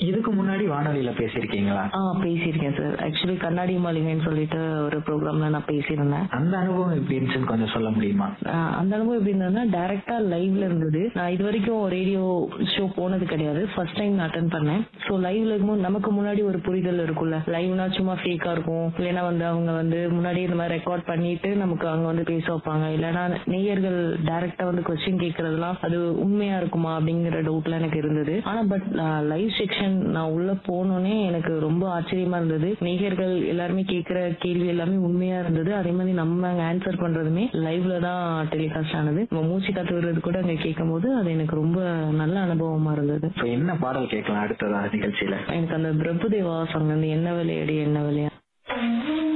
இதுக்கு முன்னாடி வானொலியில பேசியிருக்கீங்களா ஆ பேசியிருக்கேன் சார் ஆக்சுவலி கண்ணாடி மாளிகைன்னு சொல்லிட்டு ஒரு ப்ரோக்ராம்ல நான் பேசியிருந்தேன் அந்த அனுபவம் எப்படி இருந்துச்சுன்னு கொஞ்சம் சொல்ல முடியுமா ஆஹ் அந்த அனுபவம் எப்படி இருந்ததுன்னா டைரக்டா லைவ்ல இருந்தது நான் இது வரைக்கும் ரேடியோ ஷோ போனது கிடையாது ஃபர்ஸ்ட் டைம் நான் அட்டன் பண்ணேன் ஸோ லைவ்ல இருக்கும்போது நமக்கு முன்னாடி ஒரு புரிதல் இருக்கும்ல லைவ்னா சும்மா ஃபேக்கா இருக்கும் இல்லைன்னா வந்து அவங்க வந்து முன்னாடி இந்த மாதிரி ரெக்கார்ட் பண்ணிட்டு நமக்கு அங்க வந்து பேச வைப்பாங்க இல்லைன்னா நேயர்கள் டைரக்டா வந்து கொஸ்டின் கேட்கறதுலாம் அது உண்மையா இருக்குமா அப்படிங்கிற டவுட்லாம் எனக்கு இருந்தது ஆனா பட் லைவ் செக்ஷன் நான் உள்ள போனோனே எனக்கு ரொம்ப ஆச்சரியமா இருந்தது நேயர்கள் எல்லாருமே கேட்கிற கேள்வி எல்லாமே உண்மையா இருந்தது அதே மாதிரி நம்ம ஆன்சர் பண்றதுமே லைவ்ல தான் டெலிகாஸ்ட் ஆனது நம்ம மூச்சு காத்து விடுறது கூட அங்க கேட்கும் போது அது எனக்கு ரொம்ப நல்ல அனுபவமா இருந்தது இப்ப என்ன பாடல் கேட்கலாம் அடுத்ததா நிகழ்ச்சியில எனக்கு அந்த பிரபுதேவா சாங் அந்த என்ன விளையாடி என்ன விளையா